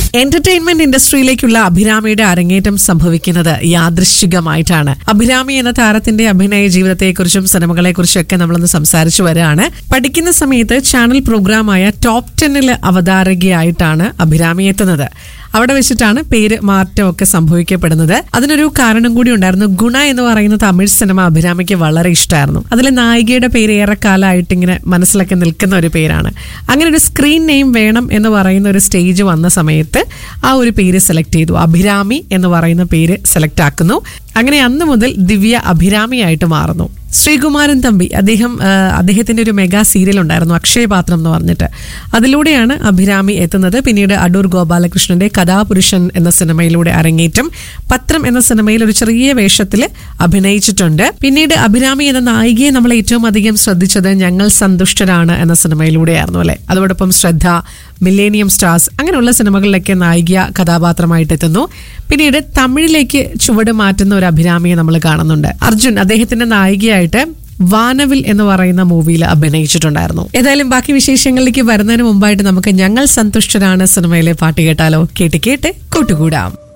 entertainment ഇൻഡസ്ട്രിയിലേക്കുള്ള അഭിരാമിയുടെ അരങ്ങേറ്റം സംഭവിക്കുന്നത് യാദൃശ്ചികമായിട്ടാണ് അഭിരാമി എന്ന താരത്തിന്റെ അഭിനയ ജീവിതത്തെക്കുറിച്ചും സിനിമകളെക്കുറിച്ചും ഒക്കെ നമ്മളൊന്ന് സംസാരിച്ചു വരികയാണ് പഠിക്കുന്ന സമയത്ത് ചാനൽ പ്രോഗ്രാമായ ടോപ്പ് ടെന്നിൽ അവതാരകയായിട്ടാണ് അഭിരാമി എത്തുന്നത് അവിടെ വെച്ചിട്ടാണ് പേര് മാറ്റമൊക്കെ സംഭവിക്കപ്പെടുന്നത് അതിനൊരു കാരണം കൂടി ഉണ്ടായിരുന്നു ഗുണ എന്ന് പറയുന്ന തമിഴ് സിനിമ അഭിരാമിക്ക് വളരെ ഇഷ്ടമായിരുന്നു അതിലെ നായികയുടെ പേര് ഏറെക്കാലമായിട്ട് ഇങ്ങനെ മനസ്സിലൊക്കെ നിൽക്കുന്ന ഒരു പേരാണ് അങ്ങനെ ഒരു സ്ക്രീൻ നെയിം വേണം എന്ന് പറയുന്ന ഒരു സ്റ്റേജ് വന്ന സമയത്ത് ആ ഒരു പേര് സെലക്ട് ചെയ്തു അഭിരാമി എന്ന് പറയുന്ന പേര് സെലക്ട് ആക്കുന്നു അങ്ങനെ അന്ന് മുതൽ ദിവ്യ അഭിരാമിയായിട്ട് മാറുന്നു ശ്രീകുമാരൻ തമ്പി അദ്ദേഹം ആ, അദ്ദേഹത്തിന്റെ ഒരു മെഗാ സീരിയൽ ഉണ്ടായിരുന്നു അക്ഷയപാത്രം എന്ന് പറഞ്ഞിട്ട് അതിലൂടെയാണ് അഭിരാമി എത്തുന്നത് പിന്നീട് അടൂർ ഗോപാലകൃഷ്ണന്റെ കഥാപുരുഷൻ എന്ന സിനിമയിലൂടെ അരങ്ങേറ്റം പത്രം എന്ന സിനിമയിൽ ഒരു ചെറിയ വേഷത്തിൽ അഭിനയിച്ചിട്ടുണ്ട് പിന്നീട് അഭിരാമി എന്ന നായികയെ നമ്മൾ ഏറ്റവും അധികം ശ്രദ്ധിച്ചത് ഞങ്ങൾ സന്തുഷ്ടരാണ് എന്ന സിനിമയിലൂടെയായിരുന്നു അല്ലെ അതോടൊപ്പം ശ്രദ്ധ മില്ലേനിയം സ്റ്റാർസ് അങ്ങനെയുള്ള സിനിമകളിലൊക്കെ നായിക കഥാപാത്രമായിട്ട് എത്തുന്നു പിന്നീട് തമിഴിലേക്ക് ചുവട് മാറ്റുന്ന ഒരു അഭിരാമിയെ നമ്മൾ കാണുന്നുണ്ട് അർജുൻ അദ്ദേഹത്തിന്റെ നായികയായിട്ട് വാനവിൽ എന്ന് പറയുന്ന മൂവിയിൽ അഭിനയിച്ചിട്ടുണ്ടായിരുന്നു ഏതായാലും ബാക്കി വിശേഷങ്ങളിലേക്ക് വരുന്നതിന് മുമ്പായിട്ട് നമുക്ക് ഞങ്ങൾ സന്തുഷ്ടരാണ് സിനിമയിലെ പാട്ട് കേട്ടാലോ കേട്ട് കേട്ട് കൂട്ടുകൂടാം